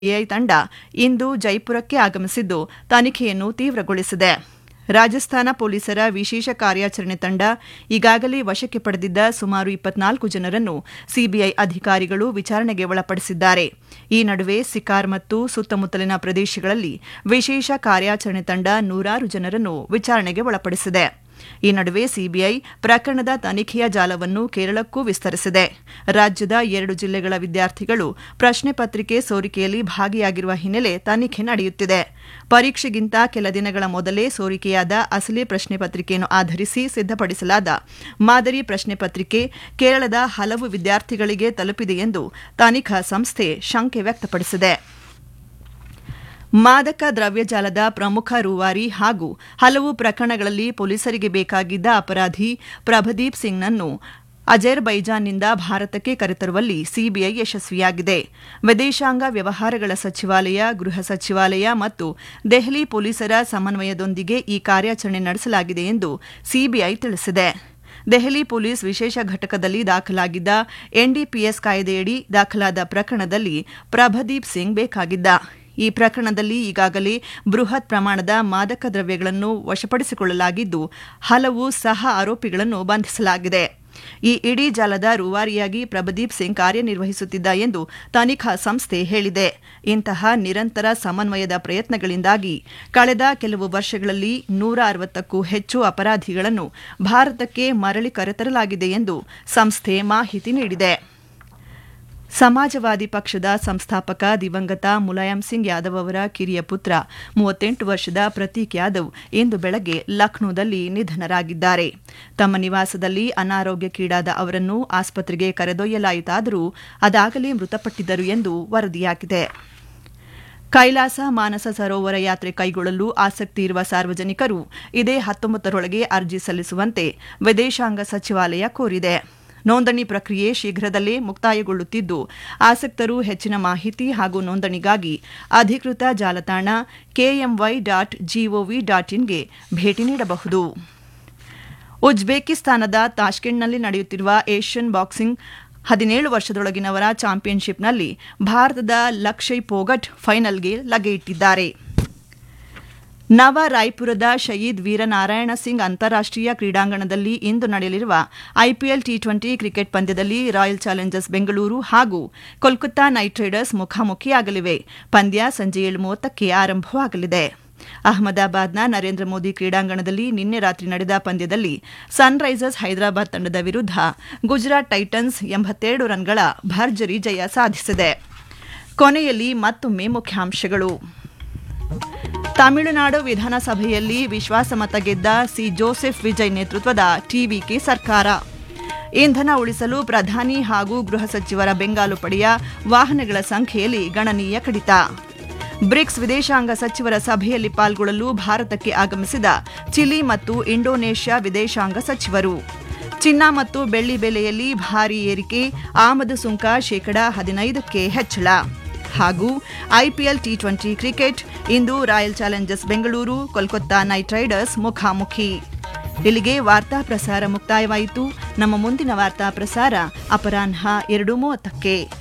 AI ತಂಡ ಇಂದು ಜೈಪುರಕ್ಕೆ ಆಗಮಿಸಿದ್ದು ತನಿಖೆಯನ್ನು ತೀವ್ರಗೊಳಿಸಿದೆ ರಾಜಸ್ಥಾನ ಪೊಲೀಸರ ವಿಶೇಷ ಕಾರ್ಯಾಚರಣೆ ತಂಡ ಈಗಾಗಲೇ ವಶಕ್ಕೆ ಪಡೆದಿದ್ದ ಸುಮಾರು ಇಪ್ಪತ್ನಾಲ್ಕು ಜನರನ್ನು ಸಿಬಿಐ ಅಧಿಕಾರಿಗಳು ವಿಚಾರಣೆಗೆ ಒಳಪಡಿಸಿದ್ದಾರೆ ಈ ನಡುವೆ ಸಿಕಾರ್ ಮತ್ತು ಸುತ್ತಮುತ್ತಲಿನ ಪ್ರದೇಶಗಳಲ್ಲಿ ವಿಶೇಷ ಕಾರ್ಯಾಚರಣೆ ತಂಡ ನೂರಾರು ಜನರನ್ನು ವಿಚಾರಣೆಗೆ ಒಳಪಡಿಸಿದೆ ಈ ನಡುವೆ ಸಿಬಿಐ ಪ್ರಕರಣದ ತನಿಖೆಯ ಜಾಲವನ್ನು ಕೇರಳಕ್ಕೂ ವಿಸ್ತರಿಸಿದೆ ರಾಜ್ಯದ ಎರಡು ಜಿಲ್ಲೆಗಳ ವಿದ್ಯಾರ್ಥಿಗಳು ಪ್ರಶ್ನೆ ಪತ್ರಿಕೆ ಸೋರಿಕೆಯಲ್ಲಿ ಭಾಗಿಯಾಗಿರುವ ಹಿನ್ನೆಲೆ ತನಿಖೆ ನಡೆಯುತ್ತಿದೆ ಪರೀಕ್ಷೆಗಿಂತ ಕೆಲ ದಿನಗಳ ಮೊದಲೇ ಸೋರಿಕೆಯಾದ ಅಸಲಿ ಪ್ರಶ್ನೆ ಪತ್ರಿಕೆಯನ್ನು ಆಧರಿಸಿ ಸಿದ್ದಪಡಿಸಲಾದ ಮಾದರಿ ಪ್ರಶ್ನೆ ಪತ್ರಿಕೆ ಕೇರಳದ ಹಲವು ವಿದ್ಯಾರ್ಥಿಗಳಿಗೆ ತಲುಪಿದೆ ಎಂದು ತನಿಖಾ ಸಂಸ್ಥೆ ಶಂಕೆ ವ್ಯಕ್ತಪಡಿಸಿದೆ ಮಾದಕ ದ್ರವ್ಯ ಜಾಲದ ಪ್ರಮುಖ ರೂವಾರಿ ಹಾಗೂ ಹಲವು ಪ್ರಕರಣಗಳಲ್ಲಿ ಪೊಲೀಸರಿಗೆ ಬೇಕಾಗಿದ್ದ ಅಪರಾಧಿ ಪ್ರಭದೀಪ್ ಸಿಂಗ್ನನ್ನು ಅಜರ್ಬೈಜಾನ್ನಿಂದ ಭಾರತಕ್ಕೆ ಕರೆತರುವಲ್ಲಿ ಸಿಬಿಐ ಯಶಸ್ವಿಯಾಗಿದೆ ವಿದೇಶಾಂಗ ವ್ಯವಹಾರಗಳ ಸಚಿವಾಲಯ ಗೃಹ ಸಚಿವಾಲಯ ಮತ್ತು ದೆಹಲಿ ಪೊಲೀಸರ ಸಮನ್ವಯದೊಂದಿಗೆ ಈ ಕಾರ್ಯಾಚರಣೆ ನಡೆಸಲಾಗಿದೆ ಎಂದು ಸಿಬಿಐ ತಿಳಿಸಿದೆ ದೆಹಲಿ ಪೊಲೀಸ್ ವಿಶೇಷ ಘಟಕದಲ್ಲಿ ದಾಖಲಾಗಿದ್ದ ಎನ್ಡಿಪಿಎಸ್ ಕಾಯ್ದೆಯಡಿ ದಾಖಲಾದ ಪ್ರಕರಣದಲ್ಲಿ ಪ್ರಭದೀಪ್ ಸಿಂಗ್ ಬೇಕಾಗಿದ್ದ ಈ ಪ್ರಕರಣದಲ್ಲಿ ಈಗಾಗಲೇ ಬೃಹತ್ ಪ್ರಮಾಣದ ಮಾದಕ ದ್ರವ್ಯಗಳನ್ನು ವಶಪಡಿಸಿಕೊಳ್ಳಲಾಗಿದ್ದು ಹಲವು ಸಹ ಆರೋಪಿಗಳನ್ನು ಬಂಧಿಸಲಾಗಿದೆ ಈ ಇಡೀ ಜಾಲದ ರೂವಾರಿಯಾಗಿ ಪ್ರಭದೀಪ್ ಸಿಂಗ್ ಕಾರ್ಯನಿರ್ವಹಿಸುತ್ತಿದ್ದ ಎಂದು ತನಿಖಾ ಸಂಸ್ಥೆ ಹೇಳಿದೆ ಇಂತಹ ನಿರಂತರ ಸಮನ್ವಯದ ಪ್ರಯತ್ನಗಳಿಂದಾಗಿ ಕಳೆದ ಕೆಲವು ವರ್ಷಗಳಲ್ಲಿ ನೂರ ಅರವತ್ತಕ್ಕೂ ಹೆಚ್ಚು ಅಪರಾಧಿಗಳನ್ನು ಭಾರತಕ್ಕೆ ಮರಳಿ ಕರೆತರಲಾಗಿದೆ ಎಂದು ಸಂಸ್ಥೆ ಮಾಹಿತಿ ನೀಡಿದೆ ಸಮಾಜವಾದಿ ಪಕ್ಷದ ಸಂಸ್ಥಾಪಕ ದಿವಂಗತ ಮುಲಾಯಂ ಸಿಂಗ್ ಯಾದವ್ ಅವರ ಕಿರಿಯ ಪುತ್ರ ಮೂವತ್ತೆಂಟು ವರ್ಷದ ಪ್ರತೀಕ್ ಯಾದವ್ ಇಂದು ಬೆಳಗ್ಗೆ ಲಕ್ನೋದಲ್ಲಿ ನಿಧನರಾಗಿದ್ದಾರೆ ತಮ್ಮ ನಿವಾಸದಲ್ಲಿ ಅನಾರೋಗ್ಯಕ್ಕೀಡಾದ ಅವರನ್ನು ಆಸ್ಪತ್ರೆಗೆ ಕರೆದೊಯ್ಯಲಾಯಿತಾದರೂ ಅದಾಗಲೇ ಮೃತಪಟ್ಟಿದ್ದರು ಎಂದು ವರದಿಯಾಗಿದೆ ಕೈಲಾಸ ಮಾನಸ ಸರೋವರ ಯಾತ್ರೆ ಕೈಗೊಳ್ಳಲು ಆಸಕ್ತಿ ಇರುವ ಸಾರ್ವಜನಿಕರು ಇದೇ ಹತ್ತೊಂಬತ್ತರೊಳಗೆ ಅರ್ಜಿ ಸಲ್ಲಿಸುವಂತೆ ವಿದೇಶಾಂಗ ಸಚಿವಾಲಯ ಕೋರಿದೆ ನೋಂದಣಿ ಪ್ರಕ್ರಿಯೆ ಶೀಘ್ರದಲ್ಲೇ ಮುಕ್ತಾಯಗೊಳ್ಳುತ್ತಿದ್ದು ಆಸಕ್ತರು ಹೆಚ್ಚಿನ ಮಾಹಿತಿ ಹಾಗೂ ನೋಂದಣಿಗಾಗಿ ಅಧಿಕೃತ ಜಾಲತಾಣ ಕೆಎಂವೈ ಡಾಟ್ ಜಿಒವಿ ಡಾಟ್ ಇನ್ಗೆ ಭೇಟಿ ನೀಡಬಹುದು ಉಜ್ಬೇಕಿಸ್ತಾನದ ತಾಷ್ಕೆಂಟ್ನಲ್ಲಿ ನಡೆಯುತ್ತಿರುವ ಏಷ್ಯನ್ ಬಾಕ್ಸಿಂಗ್ ಹದಿನೇಳು ವರ್ಷದೊಳಗಿನವರ ಚಾಂಪಿಯನ್ಶಿಪ್ನಲ್ಲಿ ಭಾರತದ ಲಕ್ಷಯ್ ಪೋಗಟ್ ಫೈನಲ್ಗೆ ಲಗೆಯಿಟ್ಟಿದ್ದಾರೆ ನವ ರಾಯ್ಪುರದ ಶಹೀದ್ ವೀರನಾರಾಯಣ ಸಿಂಗ್ ಅಂತಾರಾಷ್ಟೀಯ ಕ್ರೀಡಾಂಗಣದಲ್ಲಿ ಇಂದು ನಡೆಯಲಿರುವ ಐಪಿಎಲ್ ಟಿ ಟ್ವೆಂಟಿ ಕ್ರಿಕೆಟ್ ಪಂದ್ಯದಲ್ಲಿ ರಾಯಲ್ ಚಾಲೆಂಜರ್ಸ್ ಬೆಂಗಳೂರು ಹಾಗೂ ಕೋಲ್ಕತ್ತಾ ನೈಟ್ ರೈಡರ್ಸ್ ಮುಖಾಮುಖಿಯಾಗಲಿವೆ ಪಂದ್ಯ ಸಂಜೆ ಏಳು ಮೂವತ್ತಕ್ಕೆ ಆರಂಭವಾಗಲಿದೆ ಅಹಮದಾಬಾದ್ನ ನರೇಂದ್ರ ಮೋದಿ ಕ್ರೀಡಾಂಗಣದಲ್ಲಿ ನಿನ್ನೆ ರಾತ್ರಿ ನಡೆದ ಪಂದ್ಯದಲ್ಲಿ ಸನ್ರೈಸರ್ಸ್ ಹೈದರಾಬಾದ್ ತಂಡದ ವಿರುದ್ಧ ಗುಜರಾತ್ ಟೈಟನ್ಸ್ ಎಂಬತ್ತೆರಡು ರನ್ಗಳ ಭರ್ಜರಿ ಜಯ ಸಾಧಿಸಿದೆ ಕೊನೆಯಲ್ಲಿ ಮತ್ತೊಮ್ಮೆ ಮುಖ್ಯಾಂಶಗಳು ತಮಿಳುನಾಡು ವಿಧಾನಸಭೆಯಲ್ಲಿ ವಿಶ್ವಾಸಮತ ಗೆದ್ದ ಸಿ ಜೋಸೆಫ್ ವಿಜಯ್ ನೇತೃತ್ವದ ಟಿವಿಕೆ ಸರ್ಕಾರ ಇಂಧನ ಉಳಿಸಲು ಪ್ರಧಾನಿ ಹಾಗೂ ಗೃಹ ಸಚಿವರ ಬೆಂಗಾಲು ಪಡೆಯ ವಾಹನಗಳ ಸಂಖ್ಯೆಯಲ್ಲಿ ಗಣನೀಯ ಕಡಿತ ಬ್ರಿಕ್ಸ್ ವಿದೇಶಾಂಗ ಸಚಿವರ ಸಭೆಯಲ್ಲಿ ಪಾಲ್ಗೊಳ್ಳಲು ಭಾರತಕ್ಕೆ ಆಗಮಿಸಿದ ಚಿಲಿ ಮತ್ತು ಇಂಡೋನೇಷ್ಯಾ ವಿದೇಶಾಂಗ ಸಚಿವರು ಚಿನ್ನ ಮತ್ತು ಬೆಳ್ಳಿ ಬೆಲೆಯಲ್ಲಿ ಭಾರೀ ಏರಿಕೆ ಆಮದು ಸುಂಕ ಶೇಕಡಾ ಹದಿನೈದಕ್ಕೆ ಹೆಚ್ಚಳ ಹಾಗೂ ಐಪಿಎಲ್ ಟಿ ಟ್ವೆಂಟಿ ಕ್ರಿಕೆಟ್ ಇಂದು Royal Challengers Bengaluru Kolkata Knight Riders ಮುಖಾಮುಖಿ ಇಲ್ಲಿಗೆ ವಾರ್ತಾ ಪ್ರಸಾರ ಮುಕ್ತಾಯವಾಯಿತು ನಮ್ಮ ಮುಂದಿನ ವಾರ್ತಾ ಪ್ರಸಾರ ಅಪರಾಹ್ನ ಎರಡು ಮೂವತ್ತಕ್ಕೆ